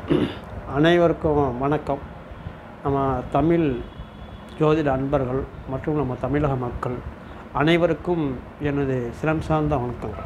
அனைவருக்கும் வணக்கம் நம்ம தமிழ் ஜோதிட அன்பர்கள் மற்றும் நம்ம தமிழக மக்கள் அனைவருக்கும் எனது சிரம் சார்ந்த வணக்கங்கள்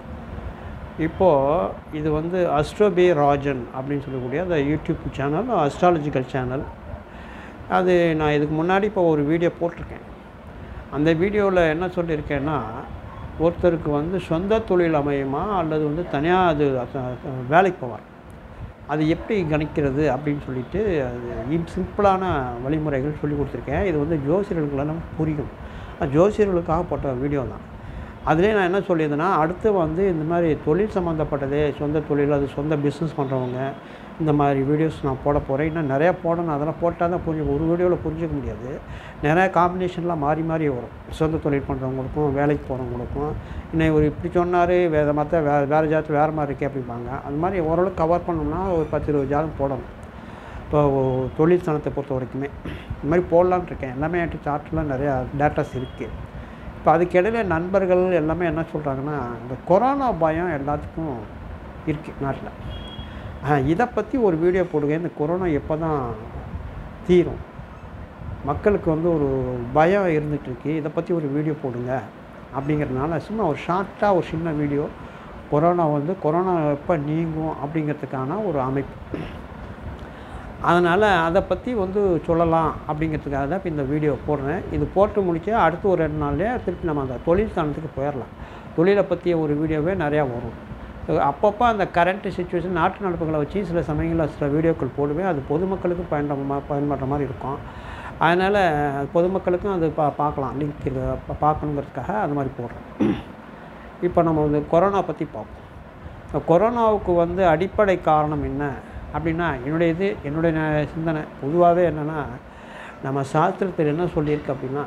இப்போது இது வந்து அஸ்ட்ரோபி ராஜன் அப்படின்னு சொல்லக்கூடிய அந்த யூடியூப் சேனல் அஸ்ட்ராலஜிக்கல் சேனல் அது நான் இதுக்கு முன்னாடி இப்போ ஒரு வீடியோ போட்டிருக்கேன் அந்த வீடியோவில் என்ன சொல்லியிருக்கேன்னா ஒருத்தருக்கு வந்து சொந்த தொழில் அமையுமா அல்லது வந்து தனியாக அது அ- வேலைக்கு போவார் அது எப்படி கணிக்கிறது அப்படின்னு சொல்லிட்டு அது சிம்பிளான வழிமுறைகள் சொல்லி கொடுத்துருக்கேன் இது வந்து ஜோசியர்களுக்கெல்லாம் புரியும் அது ஜோசியர்களுக்காக போட்ட வீடியோ தான் அதுலேயே நான் என்ன சொல்லியிருந்தேன்னா அடுத்து வந்து இந்த மாதிரி தொழில் சம்மந்தப்பட்டது சொந்த தொழில் அது சொந்த பிஸ்னஸ் பண்ணுறவங்க இந்த மாதிரி வீடியோஸ் நான் போட போகிறேன் இன்னும் நிறையா போடணும் அதெல்லாம் போட்டால் தான் புரிஞ்சு ஒரு வீடியோவில் புரிஞ்சிக்க முடியாது நிறையா காம்பினேஷன்லாம் மாறி மாறி வரும் சொந்த தொழில் பண்ணுறவங்களுக்கும் வேலைக்கு போகிறவங்களுக்கும் இன்னும் ஒரு இப்படி சொன்னார் வேறு மற்ற வே வேறு ஜாதத்து வேறு மாதிரி இருக்கே அப்படிம்பாங்க அது மாதிரி ஓரளவுக்கு கவர் பண்ணோம்னா ஒரு பத்து இருபது ஜாதகம் போடணும் இப்போ ஒ- தொழில் ஸ்தானத்தை பொறுத்த வரைக்குமே இந்த மாதிரி போடலான்னு இருக்கேன் எல்லாமே என்கிட்ட சார்ட்டில் நிறையா டேட்டாஸ் இருக்குது இப்போ அதுக்கிடையில நண்பர்கள் எல்லாமே என்ன சொல்கிறாங்கன்னா இந்த கொரோனா பயம் எல்லாத்துக்கும் இருக்குது நாட்டில் இதை பற்றி ஒரு வீடியோ போடுங்க இந்த கொரோனா எப்போ தான் தீரும் மக்களுக்கு வந்து ஒரு பயம் இருந்துகிட்ருக்கு இதை பற்றி ஒரு வீடியோ போடுங்க அப்படிங்கிறதுனால சும்மா ஒரு ஷார்ட்டாக ஒரு சின்ன வீடியோ கொரோனா வந்து கொரோனா எப்போ நீங்கும் அப்படிங்கிறதுக்கான ஒரு அமைப்பு அதனால் அதை பற்றி வந்து சொல்லலாம் அப்படிங்கிறதுக்காக தான் இப்போ இந்த வீடியோ போடுறேன் இது போட்டு முடிச்சா அடுத்து ஒரு ரெண்டு நாள்லேயே திருப்பி நம்ம அந்த தொழில் ஸ்தானத்துக்கு போயிடலாம் தொழிலை பற்றிய ஒரு வீடியோவே நிறையா வரும் அப்பப்போ அந்த கரண்ட் சுச்சுவேஷன் நாட்டு நடப்புகளை வச்சு சில சமயங்களில் சில வீடியோக்கள் போடுவேன் அது பொதுமக்களுக்கு பயன்படுற பயன்படுற மாதிரி இருக்கும் அதனால் பொதுமக்களுக்கும் அது பா பார்க்கலாம் லிங்க் இது பா- பார்க்கணுங்கிறதுக்காக அது மாதிரி போடுறேன் இப்போ நம்ம வந்து கொரோனா பற்றி பார்ப்போம் இந்த கொரோனாவுக்கு வந்து அடிப்படை காரணம் என்ன அப்படின்னா என்னுடைய இது என்னுடைய ந- சிந்தனை பொதுவாகவே என்னென்னா நம்ம சாஸ்திரத்தில் என்ன சொல்லியிருக்கு அப்படின்னா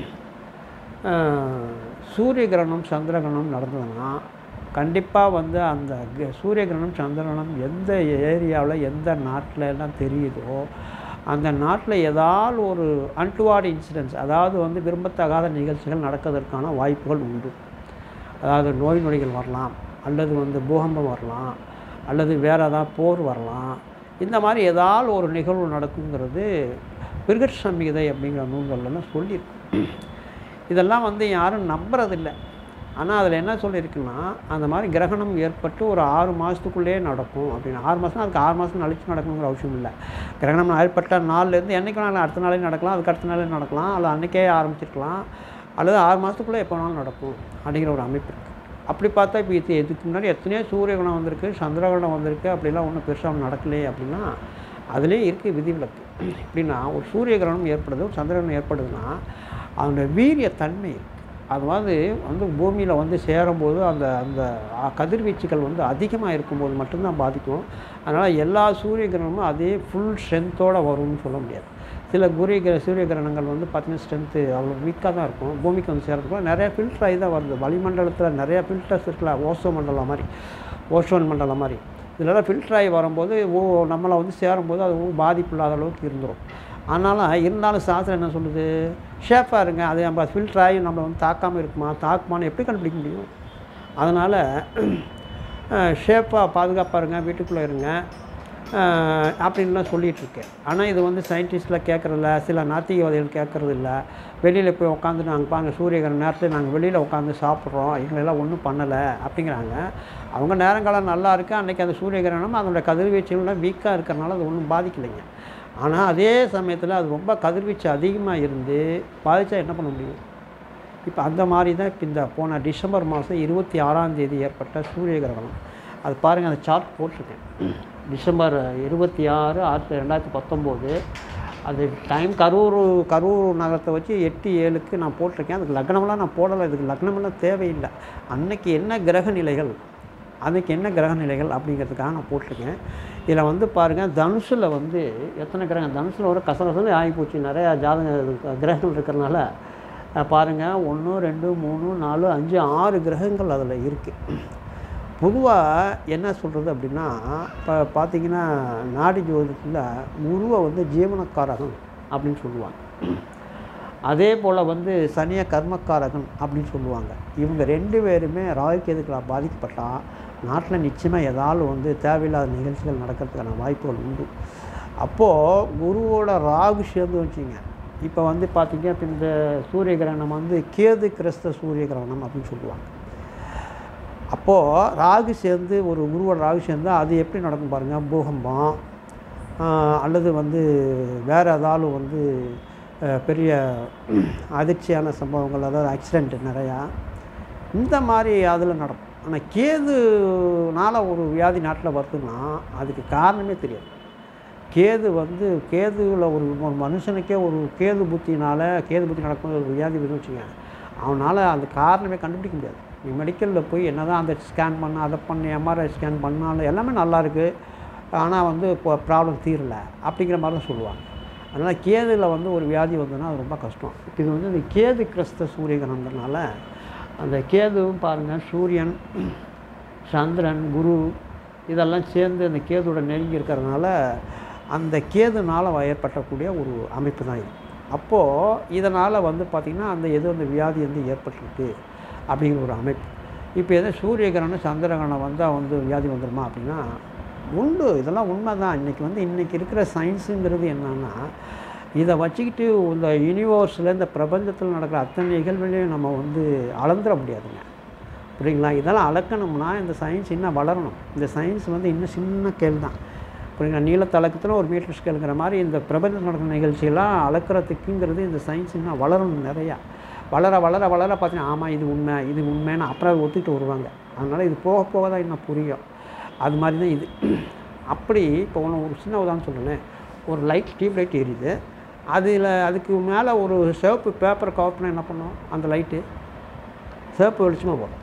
ஆஹ், சூரிய கிரகணம் சந்திர கிரகணம் நடந்ததுன்னா கண்டிப்பாக வந்து அந்த க- சூரிய கிரகணம் சந்திர கிரகணம் எந்த ஏரியாவில் எந்த நாட்டில் எல்லாம் தெரியுதோ அந்த நாட்டில் ஏதாவது ஒரு அன்டுவார்டு இன்சிடென்ட்ஸ் அதாவது வந்து விரும்பத்தகாத நிகழ்ச்சிகள் நடக்கிறதுக்கான வாய்ப்புகள் உண்டு அதாவது நோய் நொடிகள் வரலாம் அல்லது வந்து பூகம்பம் வரலாம் அல்லது வேறு ஏதாவது போர் வரலாம் இந்த மாதிரி ஏதாவது ஒரு நிகழ்வு நடக்குங்கிறது பிருகட் சம்ஹிதை அப்படிங்கிற நூல்கள்லாம் சொல்லியிருக்கு இதெல்லாம் வந்து யாரும் நம்புறதில்லை ஆனால் அதில் என்ன சொல்லியிருக்குன்னா அந்த மாதிரி கிரகணம் ஏற்பட்டு ஒரு ஆறு மாதத்துக்குள்ளேயே நடக்கும் அப்படின்னு ஆறு மாதம் அதுக்கு ஆறு மாதம் கழிச்சு நடக்கணுங்கிற அவசியம் இல்லை கிரகணம் ஏற்பட்ட நாள்லேருந்து என்றைக்கு நாள் அடுத்த நாளே நடக்கலாம் அதுக்கு அடுத்த நாளே நடக்கலாம் அல்லது அன்றைக்கே ஆரம்பிச்சிருக்கலாம் அல்லது ஆறு மாதத்துக்குள்ளே எப்போ வேணாலும் நடக்கும் அப்படிங்கிற ஒரு அமைப்பு இருக்குது அப்படி பார்த்தா இப்போ இது இதுக்கு முன்னாடி எத்தனையோ சூரிய கிரகணம் வந்திருக்கு சந்திரகிரகணம் வந்திருக்கு அப்படிலாம் ஒன்றும் பெருசாக நடக்கலையே அப்படின்னா அதுலேயே இருக்குது விதிவிலக்கு எப்படின்னா ஒரு சூரிய கிரகணம் ஏற்படுது ஒரு சந்திரகிரகணம் ஏற்படுதுன்னா அதோட வீரிய தன்மை இருக்கு அது வந்து வந்து பூமியில் வந்து சேரும்போது அந்த அந்த அ- கதிர்வீச்சுகள் வந்து அதிகமாக இருக்கும்போது மட்டும்தான் பாதிக்கும் அதனால் எல்லா சூரிய கிரகணமும் அதே ஃபுல் ஸ்ட்ரென்த்தோடு வரும்னு சொல்ல முடியாது சில குரிய கிர சூரிய கிரகணங்கள் வந்து பார்த்தீங்கன்னா ஸ்ட்ரென்த்து அவ்வளோ வீக்காக தான் இருக்கும் பூமிக்கு வந்து சேர்றதுக்குள்ள நிறைய ஃபில்டர் ஆகி தான் வருது வளிமண்டலத்தில் நிறைய ஃபில்டர்ஸ் இருக்குல்ல ஓசோ மண்டலம் மாதிரி ஓசோன் மண்டலம் மாதிரி இதெல்லாம் ஃபில்டர் ஆகி வரும்போது ஓ நம்மளை வந்து சேரும்போது அது ஒன்றும் பாதிப்பு இல்லாத அளவுக்கு இருந்துரும் ஆனாலும் இருந்தாலும் சாஸ்திரம் என்ன சொல்லுது ஷேஃபாக இருங்க அது நம்ம ஃபில்டர் ஆகி நம்மளை வந்து தாக்காமல் இருக்குமா தாக்குமான்னு எப்படி கண்டுபிடிக்க முடியும் அதனால் ஷேஃபாக பாதுகாப்பாக இருங்க வீட்டுக்குள்ளே இருங்க அஹ், அப்படின்லாம் சொல்லிகிட்டு இருக்கேன் ஆனால் இது வந்து சயின்டிஸ்டில் கேட்குறதில்ல சில நாத்திகவாதிகள் கேட்குறது இல்லை வெளியில் போய் உட்காந்து நாங்கள் பாருங்கள் சூரியகிரகண நேரத்தில் நாங்கள் வெளியில் உட்காந்து சாப்பிட்றோம் எங்களெல்லாம் ஒன்றும் பண்ணலை அப்படிங்கிறாங்க அவங்க நேரங்காலம் நல்லா இருக்குது அன்றைக்கி அந்த சூரிய கிரகணம் அதோட கதிர்வீச்சுகள்லாம் வீக்காக இருக்கிறனால அது ஒன்றும் பாதிக்கலைங்க ஆனால் அதே சமயத்தில் அது ரொம்ப கதிர்வீச்சு அதிகமாக இருந்து பாதித்தா என்ன பண்ண முடியும் இப்போ அந்த மாதிரி தான் இப்போ இந்த போன டிசம்பர் மாதம் இருபத்தி ஆறாம் தேதி ஏற்பட்ட சூரிய கிரகணம் அது பாருங்கள் அந்த சார்ட் போட்டிருக்கேன் டிசம்பர் இருபத்தி ஆறு ஆயிரத்தி ரெண்டாயிரத்தி பத்தொம்போது அது டைம் கரூர் கரூர் நகரத்தை வச்சு எட்டு ஏழுக்கு நான் போட்டிருக்கேன் அதுக்கு லக்னமெல்லாம் நான் போடலை இதுக்கு லக்னமெல்லாம் தேவையில்லை அன்னைக்கு என்ன கிரக நிலைகள் அன்றைக்கி என்ன கிரக நிலைகள் அப்படிங்கிறதுக்காக நான் போட்டிருக்கேன் இதில் வந்து பாருங்கள் தனுஷில் வந்து எத்தனை கிரகம் தனுஷில் ஒரு கசகசன்னு ஆகிப்போச்சு நிறையா ஜாதக கிரகங்கள் இருக்கிறனால பாருங்கள் ஒன்று ரெண்டு மூணு நாலு அஞ்சு ஆறு கிரகங்கள் அதில் இருக்குது பொதுவாக என்ன சொல்கிறது அப்படின்னா இப்போ பார்த்தீங்கன்னா நாடி ஜோதிடத்தில் குருவை வந்து ஜீவனக்காரகன் அப்படின்னு சொல்லுவாங்க அதே போல் வந்து சனிய கர்மக்காரகன் அப்படின்னு சொல்லுவாங்க இவங்க ரெண்டு பேருமே ராகு கேதுக்களால் பாதிக்கப்பட்டால் நாட்டில் நிச்சயமாக ஏதாவது வந்து தேவையில்லாத நிகழ்ச்சிகள் நடக்கிறதுக்கான வாய்ப்புகள் உண்டு அப்போது குருவோட ராகு சேர்ந்து வச்சுங்க இப்போ வந்து பார்த்தீங்க இப்போ இந்த சூரிய கிரகணம் வந்து கேது கிறிஸ்த சூரிய கிரகணம் அப்படின்னு சொல்லுவாங்க அப்போது ராகு சேர்ந்து ஒரு குருவோட ராகு சேர்ந்து அது எப்படி நடக்கும் பாருங்கள் பூகம்பம் ஆஹ், அல்லது வந்து வேறு ஏதாவது வந்து அஹ், பெரிய அதிர்ச்சியான சம்பவங்கள் அதாவது ஆக்சிடெண்ட் நிறையா இந்த மாதிரி அதில் நடக்கும் ஆனால் கேதுனால ஒரு வியாதி நாட்டில் வருதுன்னா அதுக்கு காரணமே தெரியாது கேது வந்து கேதுவில் ஒரு ஒரு மனுஷனுக்கே ஒரு கேது புத்தினால் கேது புத்தி நடக்கும் ஒரு வியாதி வருதுன்னு வச்சுங்க அவனால் அந்த காரணமே கண்டுபிடிக்க முடியாது நீ மெடிக்கலில் போய் என்ன தான் அந்த ஸ்கேன் பண்ண அதை பண்ணி எம்ஆர்ஐ ஸ்கேன் பண்ணாலும் எல்லாமே நல்லா இருக்குது ஆனால் வந்து இப்போ ப்ராப்ளம் தீரல அப்படிங்கிற மாதிரி தான் சொல்லுவாங்க அதனால் கேதுவில் வந்து ஒரு வியாதி வந்ததுன்னா அது ரொம்ப கஷ்டம் இப்போ இது வந்து இந்த கேது கிறிஸ்த சூரியகிரகங்கிறனால அந்த கேதுவும் பாருங்கள் சூரியன் சந்திரன் குரு இதெல்லாம் சேர்ந்து அந்த கேதுவோட நெருங்கி இருக்கிறதுனால அந்த கேதுனால் ஏற்பட்டக்கூடிய ஒரு அமைப்பு தான் இது அப்போது இதனால் வந்து பார்த்திங்கன்னா அந்த எது அந்த வியாதி வந்து ஏற்பட்டிருக்கு அப்படிங்கிற ஒரு அமைப்பு இப்போ எதோ சூரிய கிரகணம் சந்திர கிரகணம் வந்தால் வந்து வியாதி வந்துடுமா அப்படின்னா உண்டு இதெல்லாம் உண்மை தான் இன்றைக்கி வந்து இன்றைக்கி இருக்கிற சயின்ஸுங்கிறது என்னன்னா இதை வச்சுக்கிட்டு இந்த யூனிவர்ஸில் இந்த பிரபஞ்சத்தில் நடக்கிற அத்தனை நிகழ்வுகளையும் நம்ம வந்து அளந்துட முடியாதுங்க புரியுங்களா இதெல்லாம் அளக்கணும்னா இந்த சயின்ஸ் இன்னும் வளரணும் இந்த சயின்ஸ் வந்து இன்னும் சின்ன கேள் தான் புரியுங்களா நீளத்தளக்கத்தில் ஒரு மீட்டர் ஸ்கேலுங்கிற மாதிரி இந்த பிரபஞ்சத்தில் நடக்கிற நிகழ்ச்சியெல்லாம் அளக்கிறதுக்குங்கிறது இந்த சயின்ஸ் இன்னும் வளரணும் நிறையா வளர வளர வளர பார்த்தீங்கன்னா ஆமாம் இது உண்மை இது உண்மைன்னு அப்புறம் அதை ஒத்துக்கிட்டு வருவாங்க அதனால் இது போக போக தான் இன்னும் புரியும் அது மாதிரி தான் இது அப்படி இப்போ ஒன்று ஒரு சின்ன உதாரணம் சொல்கிறேன் ஒரு லைட் டியூப் லைட் எரியுது அதில் அதுக்கு மேலே ஒரு சிவப்பு பேப்பரை கவர் பண்ணால் என்ன பண்ணும் அந்த லைட்டு சிவப்பு வெளிச்சமாக போடும்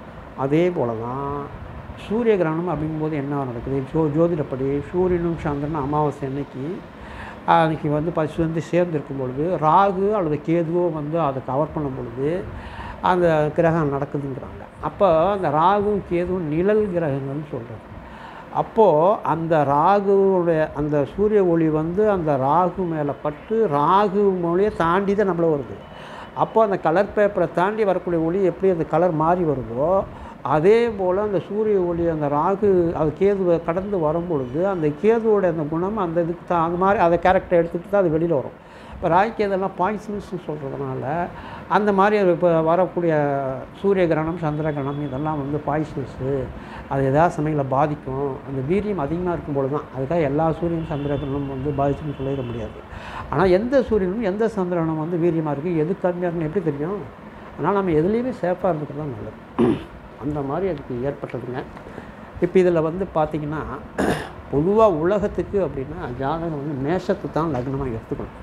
அதே போல தான் சூரிய கிரகணம் அப்படிங்கும்போது என்ன நடக்குது ஜோ ஜோதிடப்படி சூரியனும் சந்திரனும் அமாவாசை அன்னைக்கு அன்றைக்கி வந்து பசு வந்து சேர்ந்துருக்கும் பொழுது ராகு அல்லது கேதுவோ வந்து அதை கவர் பண்ணும் பொழுது அந்த கிரகம் நடக்குதுங்கிறாங்க அப்போ அந்த ராகுவும் கேதுவும் நிழல் கிரகங்கள்னு சொல்கிறது அப்போது அந்த ராகுவுடைய அந்த சூரிய ஒளி வந்து அந்த ராகு மேலே பட்டு ராகு மொழியை தாண்டி தான் நம்மள வருது அப்போ அந்த கலர் பேப்பரை தாண்டி வரக்கூடிய ஒளி எப்படி அந்த கலர் மாறி வருதோ அதே போல் அந்த சூரிய ஒளி அந்த ராகு அது கேதுவை கடந்து வரும் பொழுது அந்த கேதுவோட அந்த குணம் அந்த இதுக்கு தான் அது மாதிரி அதை கேரக்டர் எடுத்துகிட்டு தான் அது வெளியில் வரும் இப்போ ராய்க்கு இதெல்லாம் பாய்சன்ஸ்னு சொல்கிறதுனால அந்த மாதிரி இப்போ வரக்கூடிய சூரிய கிரகணம் சந்திர கிரகணம் இதெல்லாம் வந்து பாய்சன்ஸு அது ஏதாவது சமயங்களில் பாதிக்கும் அந்த வீரியம் அதிகமாக இருக்கும் பொழுது தான் அதுக்காக எல்லா சூரியன் சந்திர கிரகணம் வந்து பாதிச்சுன்னு சொல்லிட முடியாது ஆனால் எந்த சூரியனும் எந்த சந்திரனும் வந்து வீரியமாக இருக்குது எது கம்மியாக இருக்குன்னு எப்படி தெரியும் அதனால் நம்ம எதுலேயுமே சேஃபாக இருந்துக்கிறது தான் நல்லது அந்த மாதிரி அதுக்கு ஏற்பட்டதுங்க இப்போ இதில் வந்து பார்த்திங்கன்னா பொதுவாக உலகத்துக்கு அப்படின்னா ஜாதகம் வந்து மேஷத்தை தான் லக்னமாக எடுத்துக்கணும்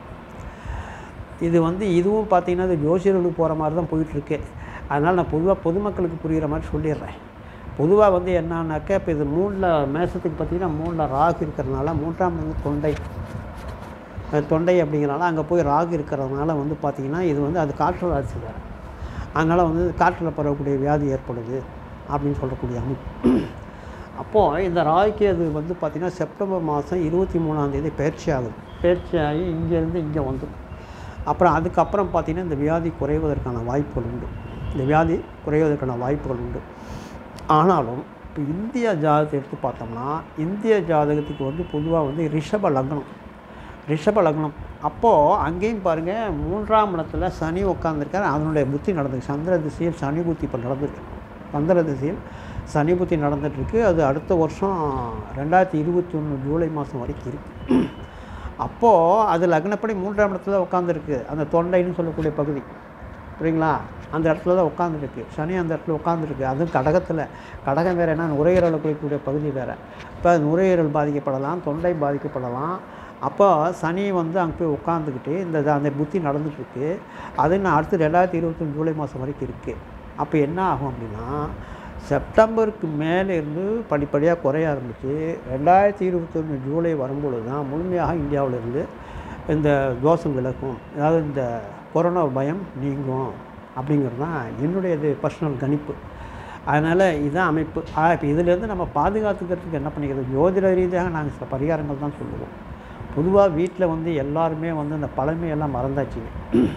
இது வந்து இதுவும் பார்த்திங்கன்னா இது ஜோசியர்களுக்கு போகிற மாதிரி தான் போயிட்டுருக்கு அதனால் நான் பொதுவாக பொதுமக்களுக்கு புரிகிற மாதிரி சொல்லிடுறேன் பொதுவாக வந்து என்னன்னாக்கா இப்போ இது மூணில் மேசத்துக்கு பார்த்திங்கன்னா மூணில் ராகு இருக்கிறதுனால மூன்றாம் வந்து தொண்டை அஹ் தொண்டை அப்படிங்கிறனால அங்கே போய் ராகு இருக்கிறதுனால வந்து பார்த்திங்கன்னா இது வந்து அது காற்று ராசி வேறு அதனால் வந்து காற்றில் பரவக்கூடிய வியாதி ஏற்படுது அப்படின்னு சொல்லக்கூடிய அமைப்பு அப்போது இந்த ராகுக்கு அது வந்து பார்த்திங்கன்னா செப்டம்பர் மாதம் இருபத்தி மூணாந்தேதி பயிற்சி ஆகுது பயிற்சி ஆகி இங்கேருந்து இங்கே வந்துடும் அப்புறம் அதுக்கப்புறம் பார்த்திங்கன்னா இந்த வியாதி குறைவதற்கான வாய்ப்புகள் உண்டு இந்த வியாதி குறைவதற்கான வாய்ப்புகள் உண்டு ஆனாலும் இப்போ இந்திய ஜாதகத்தை எடுத்து பார்த்தோம்னா இந்திய ஜாதகத்துக்கு வந்து பொதுவாக வந்து ரிஷப லக்னம் ரிஷப லக்னம் அப்போது அங்கேயும் பாருங்கள் மூன்றாம் இடத்துல சனி உட்காந்துருக்காரு அதனுடைய புத்தி நடந்திருக்கு சந்திர திசையில் சனி புத்தி இப்போ நடந்திருக்கு சந்திர திசையில் சனி புத்தி நடந்துகிட்ருக்கு அது அடுத்த வருஷம் ரெண்டாயிரத்தி இருபத்தி ஒன்று ஜூலை மாதம் வரைக்கும் இருக்குது அப்போது அது லக்னப்படி மூன்றாம் இடத்துல உட்காந்துருக்கு அந்த தொண்டைன்னு சொல்லக்கூடிய பகுதி புரியுங்களா அந்த இடத்துல தான் உட்காந்துருக்கு சனி அந்த இடத்துல உட்காந்துருக்கு அதுவும் கடகத்தில் கடகம் வேறு என்ன நுரையீரலை குறிக்கக்கூடிய பகுதி வேறு இப்போ நுரையீரல் பாதிக்கப்படலாம் தொண்டை பாதிக்கப்படலாம் அப்போ சனி வந்து அங்கே போய் உட்காந்துக்கிட்டு இந்த இது- அந்த புத்தி நடந்துட்டுருக்கு அது இன்னும் அடுத்து ரெண்டாயிரத்தி இருபத்தொன்று ஜூலை மாதம் வரைக்கும் இருக்குது அப்போ என்ன ஆகும் அப்படின்னா செப்டம்பருக்கு மேலே இருந்து படிப்படியாக குறைய ஆரம்பித்து ரெண்டாயிரத்தி இருபத்தொன்று ஜூலை வரும்பொழுது தான் முழுமையாக இந்தியாவில் இருந்து இந்த தோஷம் விலகும் அதாவது இந்த கொரோனா பயம் நீங்கும் அப்படிங்கிறது தான் என்னுடைய இது பர்சனல் கணிப்பு அதனால் இதுதான் அமைப்பு ஆ இப்போ இதிலேருந்து நம்ம பாதுகாத்துக்கிறதுக்கு என்ன பண்ணிக்கிறது ஜோதிட ரீதியாக நாங்கள் சில பரிகாரங்கள் தான் சொல்லுவோம் பொதுவாக வீட்டில் வந்து எல்லாருமே வந்து இந்த பழமையெல்லாம் மறந்தாச்சுங்க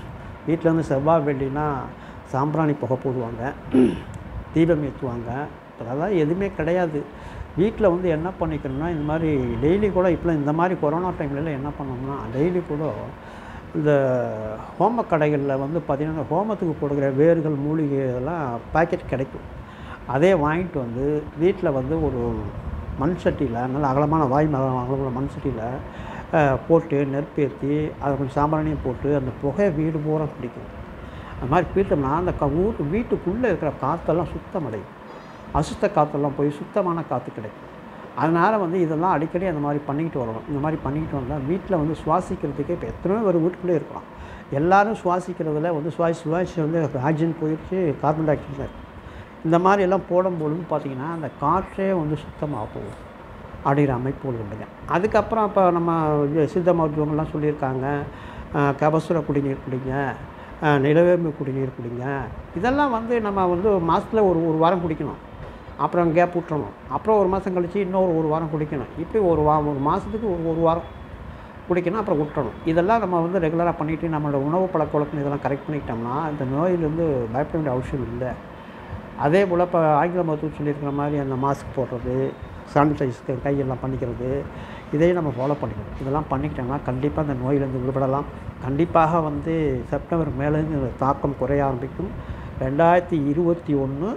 வீட்டில் வந்து செவ்வாய் வெள்ளினா சாம்பிராணி புகை போடுவாங்க தீபம் ஏற்றுவாங்க அதெல்லாம் எதுவுமே கிடையாது வீட்டில் வந்து என்ன பண்ணிக்கணும்னா இந்த மாதிரி டெய்லி கூட இப்போலாம் இந்த மாதிரி கொரோனா டைம்லலாம் என்ன பண்ணோம்னா டெய்லி கூட இந்த ஹோம கடைகளில் வந்து பார்த்திங்கன்னா ஹோமத்துக்கு போடுகிற வேர்கள் மூலிகை இதெல்லாம் பாக்கெட் கிடைக்கும் அதே வாங்கிட்டு வந்து வீட்டில் வந்து ஒரு மண் சட்டியில் நல்ல அகலமான வாய் ம- அகலமான மண் சட்டியில் அஹ், போட்டு நெருப்பேற்றி அதை கொஞ்சம் சாம்பிராணியும் போட்டு அந்த புகை வீடு பூரா பிடிக்கும் அது மாதிரி பீட்டோம்னா அந்த க ஊர் வீட்டுக்குள்ளே இருக்கிற காற்றெல்லாம் சுத்தமடையும் அசுத்த காற்றெல்லாம் போய் சுத்தமான காற்று கிடைக்கும் அதனால் வந்து இதெல்லாம் அடிக்கடி அந்த மாதிரி பண்ணிக்கிட்டு வரணும் இந்த மாதிரி பண்ணிக்கிட்டு வந்தால் வீட்டில் வந்து சுவாசிக்கிறதுக்கே இப்போ எத்தனையோ ஒரு வீட்டுக்குள்ளே இருக்கலாம் எல்லாரும் சுவாசிக்கிறதுல வந்து சுவாசி சுவாசி வந்து ஆக்சிஜன் போயிடுச்சு கார்பன் டை ஆக்சைடு தான் இந்த மாதிரி எல்லாம் போடும்பொழுது பார்த்திங்கன்னா அந்த காற்றே வந்து சுத்தமாக போகும் அப்படிங்கிற அமைப்புகள் உண்டுங்க அதுக்கப்புறம் இப்போ நம்ம இது சித்த மருத்துவங்கள்லாம் சொல்லியிருக்காங்க அஹ், கபசுர குடிநீர் குடிங்க அஹ், நிலவேம்பு குடிநீர் குடிங்க இதெல்லாம் வந்து நம்ம வந்து மாதத்தில் ஒரு ஒரு வாரம் குடிக்கணும் அப்புறம் கேப் விட்டுறணும் அப்புறம் ஒரு மாதம் கழித்து இன்னொரு ஒரு வாரம் குடிக்கணும் இப்படி ஒரு வா ஒரு மாதத்துக்கு ஒரு ஒரு வாரம் குடிக்கணும் அப்புறம் விட்டுறணும் இதெல்லாம் நம்ம வந்து ரெகுலராக பண்ணிவிட்டு நம்மளோட உணவு பழக்க வழக்கம் இதெல்லாம் கரெக்ட் பண்ணிக்கிட்டோம்னா இந்த நோயிலேருந்து பயப்பட வேண்டிய அவசியம் இல்லை அதே போல் இப்போ ஆங்கில மருத்துவம் சொல்லியிருக்கிற மாதிரி அந்த மாஸ்க் போடுறது சானிடைஸ் கையெல்லாம் பண்ணிக்கிறது இதையும் நம்ம ஃபாலோ பண்ணிக்கணும் இதெல்லாம் பண்ணிக்கிட்டோம்னா கண்டிப்பாக அந்த நோயிலேருந்து விடுபடலாம் கண்டிப்பாக வந்து செப்டம்பர் மேலேருந்து இந்த தாக்கம் குறைய ஆரம்பிக்கும் ரெண்டாயிரத்தி இருபத்தி ஒன்று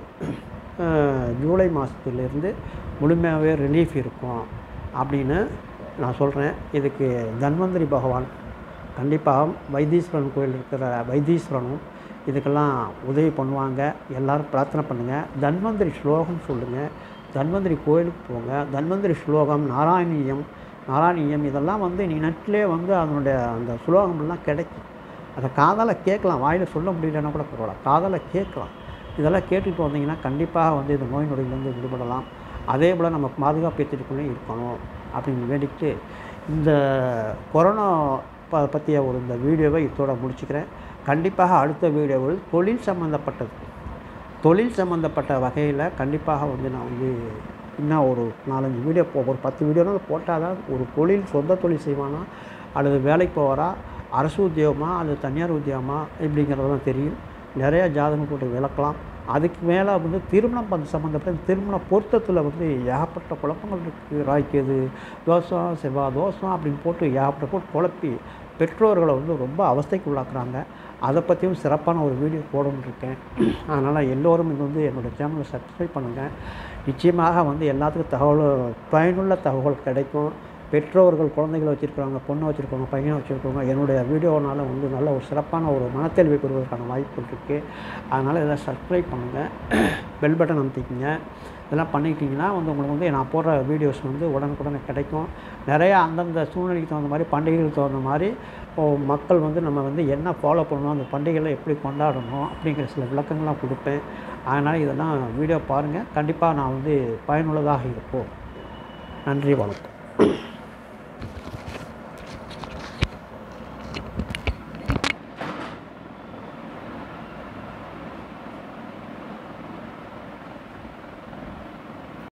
ஜூலை மாதத்துலேருந்து முழுமையாகவே ரிலீஃப் இருக்கும் அப்படின்னு நான் சொல்கிறேன் இதுக்கு தன்வந்திரி பகவான் கண்டிப்பாக வைத்தீஸ்வரன் கோயில் இருக்கிற வைத்தீஸ்வரனும் இதுக்கெல்லாம் உதவி பண்ணுவாங்க எல்லாரும் பிரார்த்தனை பண்ணுங்கள் தன்வந்திரி ஸ்லோகம் சொல்லுங்கள் தன்வந்திரி கோயிலுக்கு போங்க தன்வந்திரி ஸ்லோகம் நாராயணியம் நாராயணியம் இதெல்லாம் வந்து நீ நெட்டிலே வந்து அதனுடைய அந்த ஸ்லோகம்லாம் கிடைக்கும் அதை காதால் கேட்கலாம் வாயில் சொல்ல முடியலன்னா கூட பரவாயில்ல காதால் கேட்கலாம் இதெல்லாம் கேட்டுட்டு வந்தீங்கன்னா கண்டிப்பாக வந்து இந்த நோய் நொடியிலேருந்து விடுபடலாம் அதே போல் நம்ம பாதுகாப்பு ஏற்றிட்டுக்குள்ளே இருக்கணும் அப்படின்னு வேண்டிக்கிட்டு இந்த கொரோனா ப பற்றிய ஒரு இந்த வீடியோவை இதோட முடிச்சுக்கிறேன் கண்டிப்பாக அடுத்த வீடியோவில் தொழில் சம்மந்தப்பட்டது தொழில் சம்மந்தப்பட்ட வகையில் கண்டிப்பாக வந்து நான் வந்து இன்னும் ஒரு நாலஞ்சு வீடியோ போ ஒரு பத்து வீடியோனாலும் போட்டால் தான் ஒரு தொழில் சொந்த தொழில் செய்வானா அல்லது வேலைக்கு போவாரா அரசு உத்தியோகமா அல்லது தனியார் உத்தியோகமா இப்படிங்கிறதெல்லாம் தெரியும் நிறையா ஜாதகம் போட்டு விளக்கலாம் அதுக்கு மேலே வந்து திருமணம் பண்ண சம்மந்தப்பட்ட திருமண பொருத்தத்தில் வந்து ஏகப்பட்ட குழப்பங்கள் இருக்குது ராய்க்கேது தோஷம் செவ்வாய் தோஷம் அப்படின்னு போட்டு ஏகப்பட்ட போட்டு குழப்பி பெற்றோர்களை வந்து ரொம்ப அவஸ்தைக்கு உள்ளாக்குறாங்க அதை பற்றியும் சிறப்பான ஒரு வீடியோ போடணும்னு இருக்கேன் அதனால் எல்லோரும் இது வந்து என்னோடய சேனலை சப்ஸ்கிரைப் பண்ணுங்கள் நிச்சயமாக வந்து எல்லாத்துக்கும் தகவல் பயனுள்ள தகவல் கிடைக்கும் பெற்றோர்கள் குழந்தைகளை வச்சுருக்கிறவங்க பொண்ணை வச்சுருக்கவங்க பையனை வச்சுருக்கவங்க என்னுடைய வீடியோனால் வந்து நல்ல ஒரு சிறப்பான ஒரு மனத்தெளிவை பெறுவதற்கான வாய்ப்புகள் இருக்குது அதனால் இதெல்லாம் சப்ஸ்கிரைப் பண்ணுங்கள் பெல் பட்டன் அமைத்திக்கிங்க இதெல்லாம் பண்ணிக்கிட்டிங்கன்னா வந்து உங்களுக்கு வந்து நான் போடுற வீடியோஸ் வந்து உடனுக்குடனே கிடைக்கும் நிறையா அந்தந்த சூழ்நிலைக்கு தகுந்த மாதிரி பண்டிகைகளுக்கு தகுந்த மாதிரி இப்போ மக்கள் வந்து நம்ம வந்து என்ன ஃபாலோ பண்ணணும் அந்த பண்டிகைகளை எப்படி கொண்டாடணும் அப்படிங்கிற சில விளக்கங்கள்லாம் கொடுப்பேன் அதனால் இதெல்லாம் வீடியோ பாருங்கள் கண்டிப்பாக நான் வந்து பயனுள்ளதாக இருக்கும் நன்றி வணக்கம்